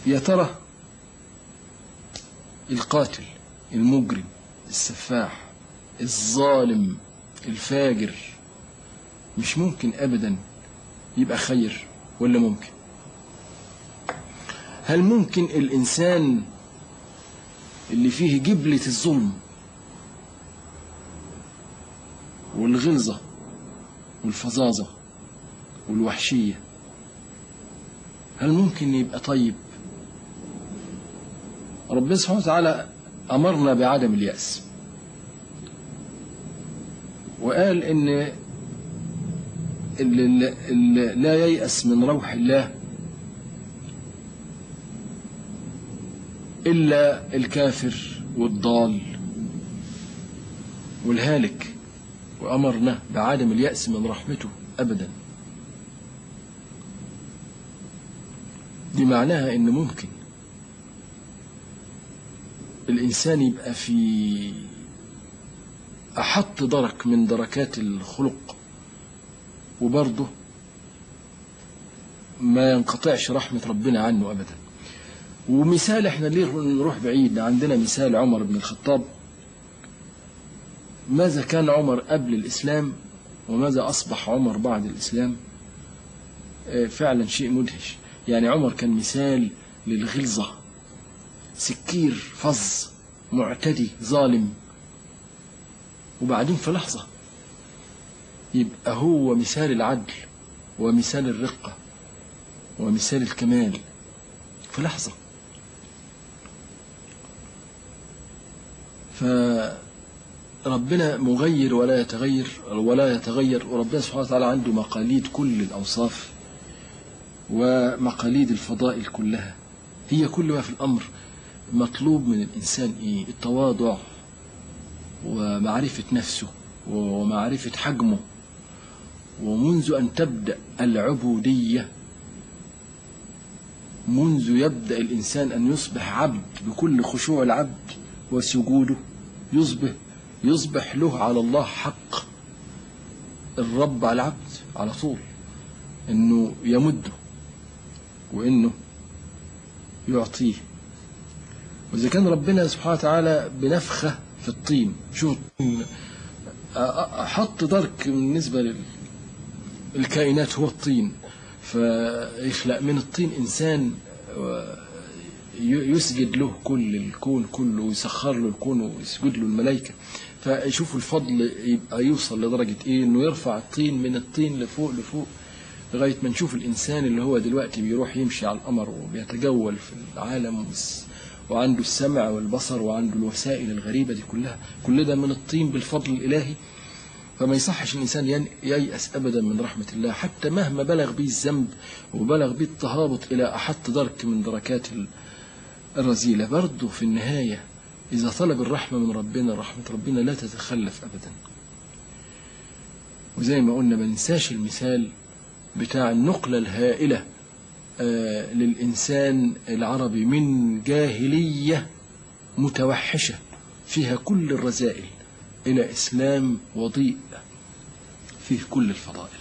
يا ترى القاتل المجرم السفاح الظالم الفاجر مش ممكن ابدا يبقى خير ولا ممكن هل ممكن الانسان اللي فيه جبلة الظلم والغلظة والفظاظة والوحشية هل ممكن يبقى طيب ربنا سبحانه وتعالى أمرنا بعدم اليأس وقال إن اللي اللي لا ييأس من روح الله إلا الكافر والضال والهالك وأمرنا بعدم اليأس من رحمته أبدا دي معناها إن ممكن الإنسان يبقى في أحط درك من دركات الخلق وبرضه ما ينقطعش رحمة ربنا عنه أبدا ومثال احنا ليه نروح بعيد عندنا مثال عمر بن الخطاب ماذا كان عمر قبل الإسلام وماذا أصبح عمر بعد الإسلام آه، فعلا شيء مدهش يعني عمر كان مثال للغلظة سكير فظ معتدي ظالم وبعدين في لحظة يبقى هو مثال العدل ومثال الرقة ومثال الكمال في لحظة فربنا مغير ولا يتغير ولا يتغير وربنا سبحانه وتعالى عنده مقاليد كل الأوصاف ومقاليد الفضائل كلها هي كل ما في الأمر مطلوب من الإنسان إيه التواضع ومعرفة نفسه ومعرفة حجمه ومنذ أن تبدأ العبودية منذ يبدأ الإنسان أن يصبح عبد بكل خشوع العبد وسجوده يصبح يصبح له على الله حق الرب على العبد على طول انه يمده وانه يعطيه واذا كان ربنا سبحانه وتعالى بنفخه في الطين شوف احط درك بالنسبه للكائنات هو الطين فيخلق من الطين انسان يسجد له كل الكون كله ويسخر له الكون ويسجد له الملائكة فيشوفوا الفضل يبقى يوصل لدرجة ايه انه يرفع الطين من الطين لفوق لفوق لغاية ما نشوف الإنسان اللي هو دلوقتي بيروح يمشي على القمر وبيتجول في العالم وعنده السمع والبصر وعنده الوسائل الغريبة دي كلها كل ده من الطين بالفضل الإلهي فما يصحش الإنسان ييأس أبدا من رحمة الله حتى مهما بلغ به الذنب وبلغ به التهابط إلى أحط درك من دركات الرذيلة برضه في النهاية إذا طلب الرحمة من ربنا رحمة ربنا لا تتخلف أبدا وزي ما قلنا ما ننساش المثال بتاع النقلة الهائلة آه للإنسان العربي من جاهلية متوحشة فيها كل الرذائل إلى إسلام وضيء فيه كل الفضائل